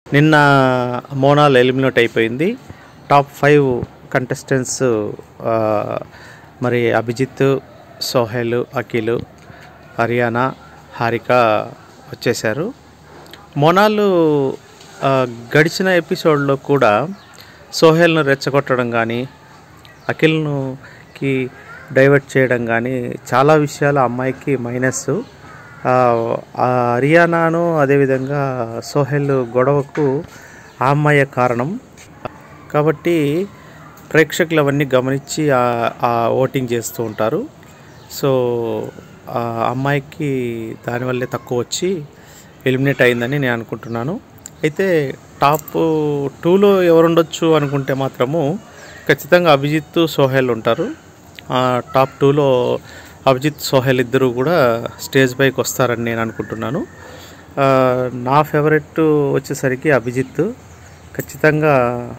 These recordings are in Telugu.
నిన్న మోనాల్ ఎలిమినేట్ అయిపోయింది టాప్ ఫైవ్ కంటెస్టెంట్స్ ఆ, మరి అభిజిత్ సోహెల్ అఖిల్ హరియానా హారిక వచ్చేశారు మోనాల్ ఆ, గడిచిన ఎపిసోడ్లో కూడా సోహెల్ను రెచ్చగొట్టడం కానీ అఖిల్ను కి డైవర్ట్ చేయడం కానీ చాలా విషయాలు ఆ అమ్మాయికి మైనస్ ఆ, ఆ హరియానాను అదేవిధంగా సోహెల్ గొడవకు ఆ అమ్మాయే కారణం కాబట్టి ప్రేక్షకులు అవన్నీ గమనించి ఆ- ఆ ఓటింగ్ చేస్తూ ఉంటారు సో ఆ అమ్మాయికి దానివల్లే తక్కువ వచ్చి ఎలిమినేట్ అయిందని నేను అనుకుంటున్నాను అయితే టాప్ టూలో ఎవరుండొచ్చు అనుకుంటే మాత్రము ఖచ్చితంగా అభిజిత్ సోహెల్ ఉంటారు ఆ, టాప్ టూలో అభిజిత్ సోహెల్ ఇద్దరు కూడా స్టేజ్ పైకి వస్తారని నేను అనుకుంటున్నాను ఆ, నా ఫేవరెట్ వచ్చేసరికి అభిజిత్ ఖచ్చితంగా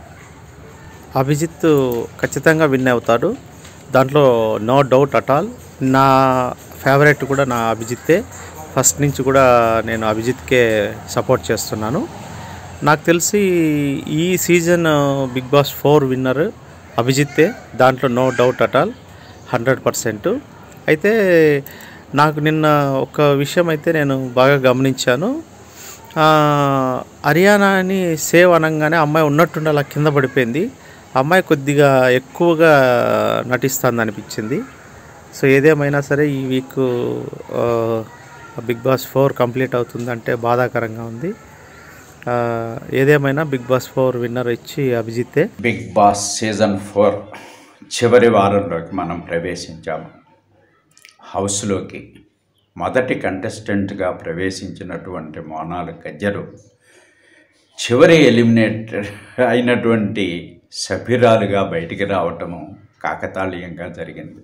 అభిజిత్ ఖచ్చితంగా విన్ అవుతాడు దాంట్లో నో డౌట్ అట్ ఆల్ నా ఫేవరెట్ కూడా నా అభిజిత్తే ఫస్ట్ నుంచి కూడా నేను అభిజిత్కే సపోర్ట్ చేస్తున్నాను నాకు తెలిసి ఈ season Bigg Boss four winner అభిజిత్తే దాంట్లో no doubt at all hundred percent అయితే నాకు నిన్న ఒక విషయం అయితే నేను బాగా గమనించాను ఆ, హరియానాని సేవ్ అనగానే అమ్మాయి ఉన్నట్టుండి అలా కింద పడిపోయింది అమ్మాయి కొద్దిగా ఎక్కువగా నటిస్తుంది అనిపించింది సో ఏదేమైనా సరే ఈ వీక్ ఆ, బిగ్ బాస్ ఫోర్ కంప్లీట్ అవుతుందంటే బాధాకరంగా ఉంది ఆ, ఏదేమైనా బిగ్ బాస్ ఫోర్ విన్నర్ ఇచ్చి అభిజిత్తే బిగ్ బాస్ సీజన్ ఫోర్ చివరి వారంలోకి మనం ప్రవేశించాము హౌస్లోకి మొదటి కంటెస్టెంట్గా ప్రవేశించినటువంటి మోనాల్ గజ్జరు చివరి ఎలిమినేట్ అయినటువంటి సభ్యురాలుగా బయటికి రావటము కాకతాళీయంగా జరిగింది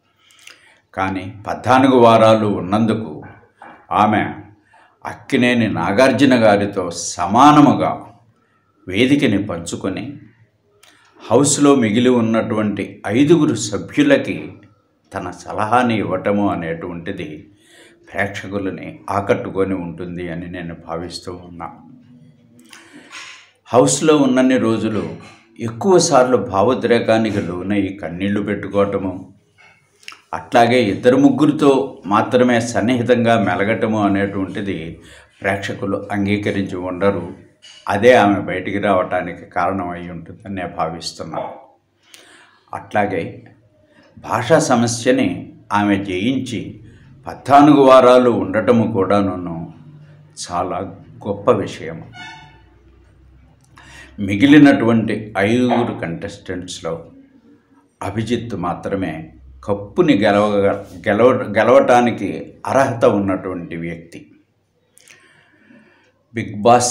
కానీ పద్నాలుగు వారాలు ఉన్నందుకు ఆమె అక్కినేని నాగార్జున గారితో సమానముగా వేదికని పంచుకొని హౌస్లో మిగిలి ఉన్నటువంటి ఐదుగురు సభ్యులకి తన సలహాని ఇవ్వటము అనేటువంటిది ప్రేక్షకులని ఆకట్టుకొని ఉంటుంది అని నేను భావిస్తూ ఉన్నా హౌస్లో ఉన్నన్ని రోజులు ఎక్కువసార్లు భావోద్రేకానికి లోనై కన్నీళ్లు పెట్టుకోవటము అట్లాగే ఇద్దరు ముగ్గురితో మాత్రమే సన్నిహితంగా మెలగటము అనేటువంటిది ప్రేక్షకులు అంగీకరించి ఉండరు అదే ఆమె బయటికి రావటానికి కారణమై ఉంటుందని నేను భావిస్తున్నాను అట్లాగే భాషా సమస్యని ఆమె జయించి పద్నాలుగు వారాలు ఉండటము కూడాను చాలా గొప్ప విషయం మిగిలినటువంటి ఐదుగురు కంటెస్టెంట్స్లో అభిజిత్ మాత్రమే కప్పుని గెలవ గెలవ గెలవటానికి అర్హత ఉన్నటువంటి వ్యక్తి బిగ్ బాస్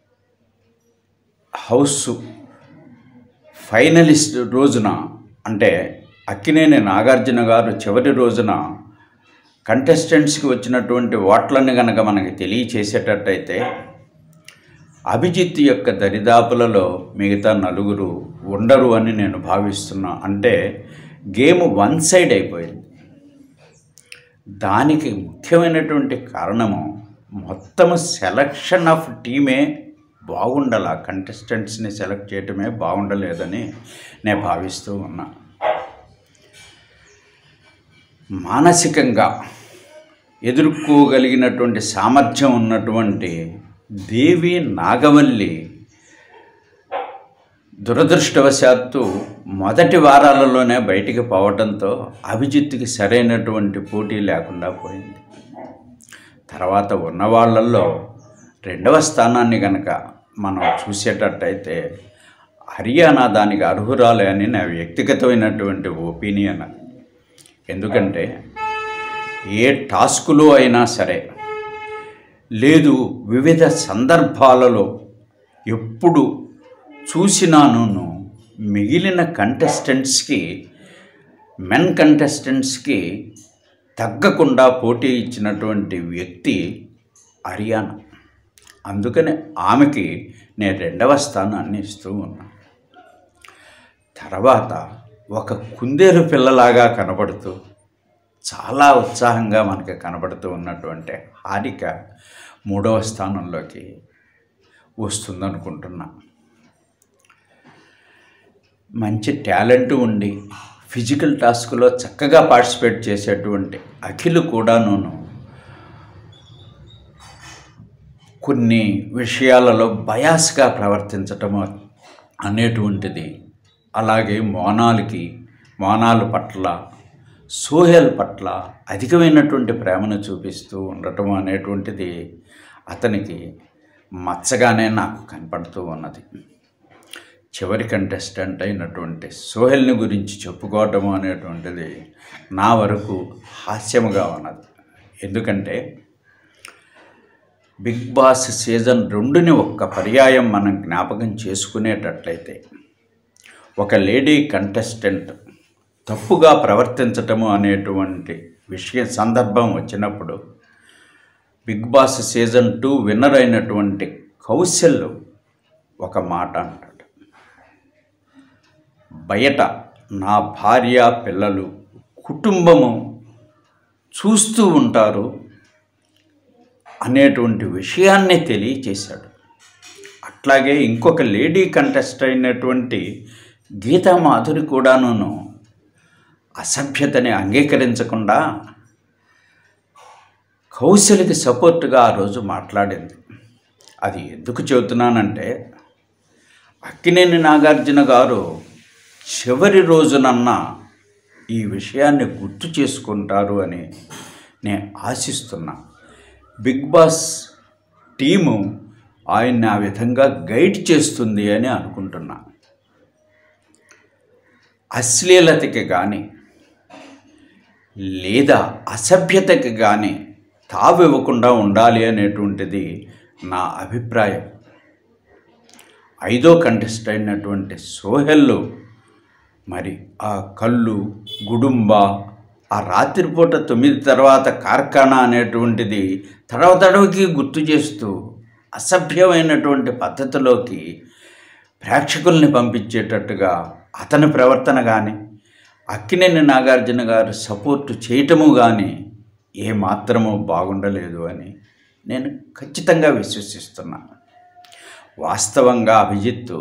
హౌస్ ఫైనలిస్ట్ రోజున అంటే అక్కినేని నాగార్జున గారు చివరి రోజున కంటెస్టెంట్స్కి వచ్చినటువంటి ఓట్లను కనుక మనకి తెలియచేసేటట్టయితే అభిజిత్ యొక్క దరిదాపులలో మిగతా నలుగురు ఉండరు అని నేను భావిస్తున్నా అంటే గేమ్ వన్ సైడ్ అయిపోయింది దానికి ముఖ్యమైనటువంటి కారణము మొత్తము సెలక్షన్ ఆఫ్ టీమే బాగుండాల కంటెస్టెంట్స్ని సెలెక్ట్ చేయటమే బాగుండలేదని నేను భావిస్తూ ఉన్నా మానసికంగా ఎదుర్కోగలిగినటువంటి సామర్థ్యం ఉన్నటువంటి దేవి నాగవల్లి దురదృష్టవశాత్తు మొదటి వారాలలోనే బయటికి పోవడంతో అభిజిత్తుకి సరైనటువంటి పోటీ లేకుండా పోయింది తర్వాత ఉన్న వాళ్ళల్లో రెండవ స్థానాన్ని కనుక మనం చూసేటట్టయితే హర్యానా దానికి అర్హురాలే అని నా వ్యక్తిగతమైనటువంటి ఒపీనియన్ ఎందుకంటే ఏ టాస్కులో అయినా సరే లేదు వివిధ సందర్భాలలో ఎప్పుడు చూసినాను మిగిలిన కంటెస్టెంట్స్కి మెన్ కంటెస్టెంట్స్కి తగ్గకుండా పోటీ ఇచ్చినటువంటి వ్యక్తి హరియానా అందుకని ఆమెకి నేను రెండవ స్థానాన్ని ఇస్తూ ఉన్నా తర్వాత ఒక కుందేలు పిల్లలాగా కనబడుతూ చాలా ఉత్సాహంగా మనకి కనబడుతూ ఉన్నటువంటి హారిక మూడవ స్థానంలోకి వస్తుందనుకుంటున్నా మంచి టాలెంట్ ఉండి ఫిజికల్ టాస్క్లో చక్కగా పార్టిసిపేట్ చేసేటువంటి అఖిల్ కూడాను కొన్ని విషయాలలో బయాస్గా ప్రవర్తించటం అనేటువంటిది అలాగే మోనాలకి మోనాల పట్ల సోహెల్ పట్ల అధికమైనటువంటి ప్రేమను చూపిస్తూ ఉండటం అనేటువంటిది అతనికి మచ్చగానే నాకు కనపడుతూ ఉన్నది చివరి కంటెస్టెంట్ అయినటువంటి సోహెల్ని గురించి చెప్పుకోవటం అనేటువంటిది నా వరకు హాస్యముగా ఉన్నది ఎందుకంటే బిగ్ బాస్ సీజన్ రెండుని ఒక్క పర్యాయం మనం జ్ఞాపకం చేసుకునేటట్లయితే ఒక లేడీ కంటెస్టెంట్ తప్పుగా ప్రవర్తించటము అనేటువంటి విషయ సందర్భం వచ్చినప్పుడు Bigg Boss season two winner అయినటువంటి కౌశల్ ఒక మాట అంటాడు బయట నా భార్య పిల్లలు కుటుంబము చూస్తూ ఉంటారు అనేటువంటి విషయాన్ని తెలియచేశాడు అట్లాగే ఇంకొక లేడీ కంటెస్ట్ అయినటువంటి గీతా మాధురి కూడాను అసభ్యతని అంగీకరించకుండా కౌశలికి సపోర్టుగా ఆ రోజు మాట్లాడింది అది ఎందుకు చెబుతున్నానంటే అక్కినేని నాగార్జున గారు చివరి రోజునన్నా ఈ విషయాన్ని గుర్తు చేసుకుంటారు అని నేను ఆశిస్తున్నా బిగ్ బాస్ టీము ఆయన్ని ఆ విధంగా గైడ్ చేస్తుంది అని అనుకుంటున్నా అశ్లీలతకి కానీ లేదా అసభ్యతకి కానీ తావివ్వకుండా ఉండాలి అనేటువంటిది నా అభిప్రాయం ఐదో కంటెస్ట్ అయినటువంటి సోహెల్లు మరి ఆ కళ్ళు గుడుంబ ఆ రాత్రిపూట తొమ్మిది తర్వాత కార్ఖానా అనేటువంటిది తడవ తడవకి గుర్తు చేస్తూ అసభ్యమైనటువంటి పద్ధతిలోకి ప్రేక్షకుల్ని పంపించేటట్టుగా అతని ప్రవర్తన కానీ అక్కినేని నాగార్జున గారు సపోర్టు చేయటము కానీ ఏమాత్రమూ బాగుండలేదు అని నేను ఖచ్చితంగా విశ్వసిస్తున్నాను వాస్తవంగా అభిజిత్తు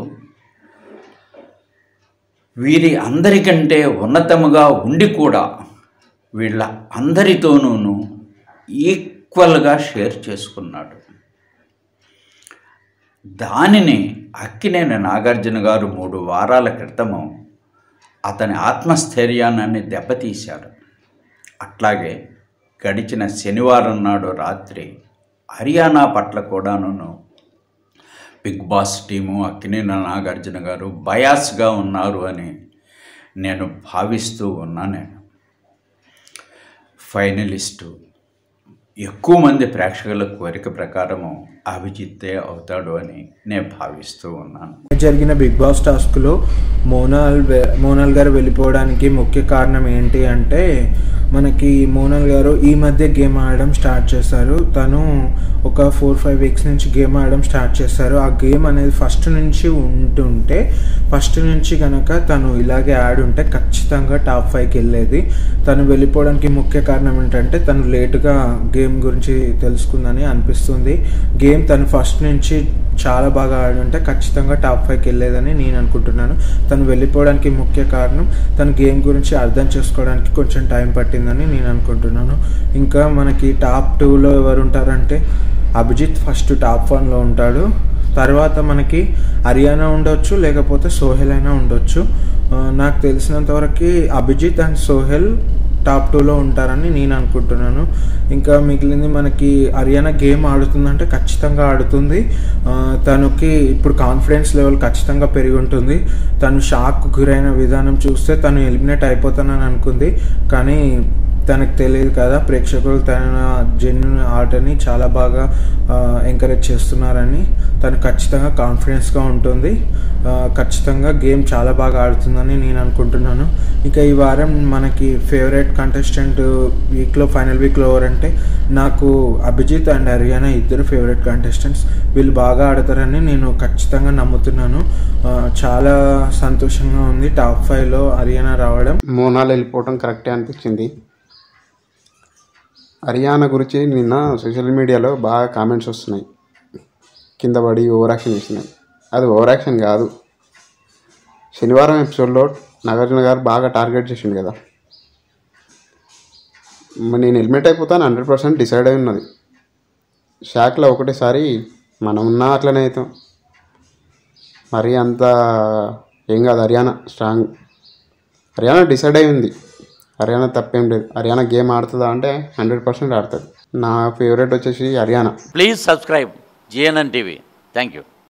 వీరి అందరికంటే ఉన్నతముగా ఉండి కూడా వీళ్ళ అందరితోనూ ఈక్వల్గా షేర్ చేసుకున్నాడు దానిని అక్కినేని నాగార్జున గారు మూడు వారాల క్రితము అతని ఆత్మస్థైర్యాన్ని దెబ్బతీశాడు అట్లాగే గడిచిన శనివారం నాడు రాత్రి హర్యానా పట్ల కూడాను Bigg Boss team Akkineni Nagarjuna garu బయాస్గా ఉన్నారు అని నేను భావిస్తూ ఉన్నా నేను ఫైనలిస్టు ఎక్కువ మంది ప్రేక్షకుల కోరిక ప్రకారము అభిజిత్తే అవుతాడు అని నేను భావిస్తూ ఉన్నాను జరిగిన బిగ్ బాస్ టాస్క్లో మోనాల్ వె- మోనాల్ గారు వెళ్ళిపోవడానికి ముఖ్య కారణం ఏంటి అంటే మనకి మోనాల్ గారు ఈ మధ్య గేమ్ ఆడడం స్టార్ట్ చేశారు తను ఒక ఫోర్ ఫైవ్ వీక్స్ నుంచి గేమ్ ఆడడం స్టార్ట్ చేశారు ఆ గేమ్ అనేది ఫస్ట్ నుంచి ఉంటుంటే ఫస్ట్ నుంచి కనుక తను ఇలాగే ఆడుంటే ఖచ్చితంగా టాప్ ఫైవ్కి వెళ్ళేది తను వెళ్ళిపోవడానికి ముఖ్య కారణం ఏంటంటే తను లేటుగా గేమ్ గురించి తెలుసుకుందని అనిపిస్తుంది గేమ్ తను ఫస్ట్ నుంచి చాలా బాగా ఆడుంటే ఖచ్చితంగా టాప్ ఫైవ్కి వెళ్ళేదని నేను అనుకుంటున్నాను తను వెళ్ళిపోవడానికి ముఖ్య కారణం తన గేమ్ గురించి అర్థం చేసుకోవడానికి కొంచెం టైం పట్టిందని నేను అనుకుంటున్నాను ఇంకా మనకి టాప్ టూలో ఎవరు ఉంటారంటే అభిజిత్ ఫస్ట్ టాప్ వన్లో ఉంటాడు తర్వాత మనకి హర్యానా ఉండొచ్చు లేకపోతే సోహెల్ అయినా ఉండొచ్చు ఆ, నాకు తెలిసినంత వరకు అభిజిత్ అండ్ సోహెల్ టాప్ టూలో ఉంటారని నేను అనుకుంటున్నాను ఇంకా మిగిలింది మనకి హర్యానా గేమ్ ఆడుతుందంటే ఖచ్చితంగా ఆడుతుంది ఆ, తనకి ఇప్పుడు కాన్ఫిడెన్స్ లెవెల్ ఖచ్చితంగా పెరిగి ఉంటుంది తను షాక్ గురైన విధానం చూస్తే తను ఎలిమినేట్ అయిపోతానని అనుకుంది కానీ తనకు తెలియదు కదా ప్రేక్షకులు తన జెన్యున్ ఆటని చాలా బాగా ఎంకరేజ్ చేస్తున్నారని తను ఖచ్చితంగా కాన్ఫిడెన్స్గా ఉంటుంది ఆ, ఖచ్చితంగా గేమ్ చాలా బాగా ఆడుతుందని నేను అనుకుంటున్నాను ఇంకా ఈ వారం మనకి ఫేవరెట్ కంటెస్టెంట్ వీక్లో ఫైనల్ వీక్లో ఎవరంటే నాకు అభిజిత్ అండ్ హర్యానా ఇద్దరు ఫేవరెట్ కంటెస్టెంట్స్ వీళ్ళు బాగా ఆడతారని నేను ఖచ్చితంగా నమ్ముతున్నాను ఆ, చాలా సంతోషంగా ఉంది టాప్ ఫైవ్లో హర్యానా రావడం మోనాలు వెళ్ళిపోవడం కరెక్టే అనిపించింది హర్యానా గురించి నిన్న సోషల్ మీడియాలో బాగా కామెంట్స్ వస్తున్నాయి కింద పడి ఓవర్ యాక్షన్ చేసినాయి అది ఓవర్ యాక్షన్ కాదు శనివారం ఎపిసోడ్లో నాగార్జున గారు బాగా టార్గెట్ చేసిండు కదా మరి నేను హెల్మెట్ అయిపోతాను హండ్రెడ్ పర్సెంట్ డిసైడ్ అయి ఉన్నది షాక్లో ఒకటేసారి మనం ఉన్నా అట్లనే అవుతాం మరి అంత ఏం కాదు హర్యానా స్ట్రాంగ్ హర్యానా డిసైడ్ అయి ఉంది హర్యానా తప్పేం లేదు హర్యానా గేమ్ ఆడుతుందా అంటే హండ్రెడ్ పర్సెంట్ ఆడుతుంది నా ఫేవరెట్ వచ్చేసి Haryana Please subscribe GNN TV. Thank you.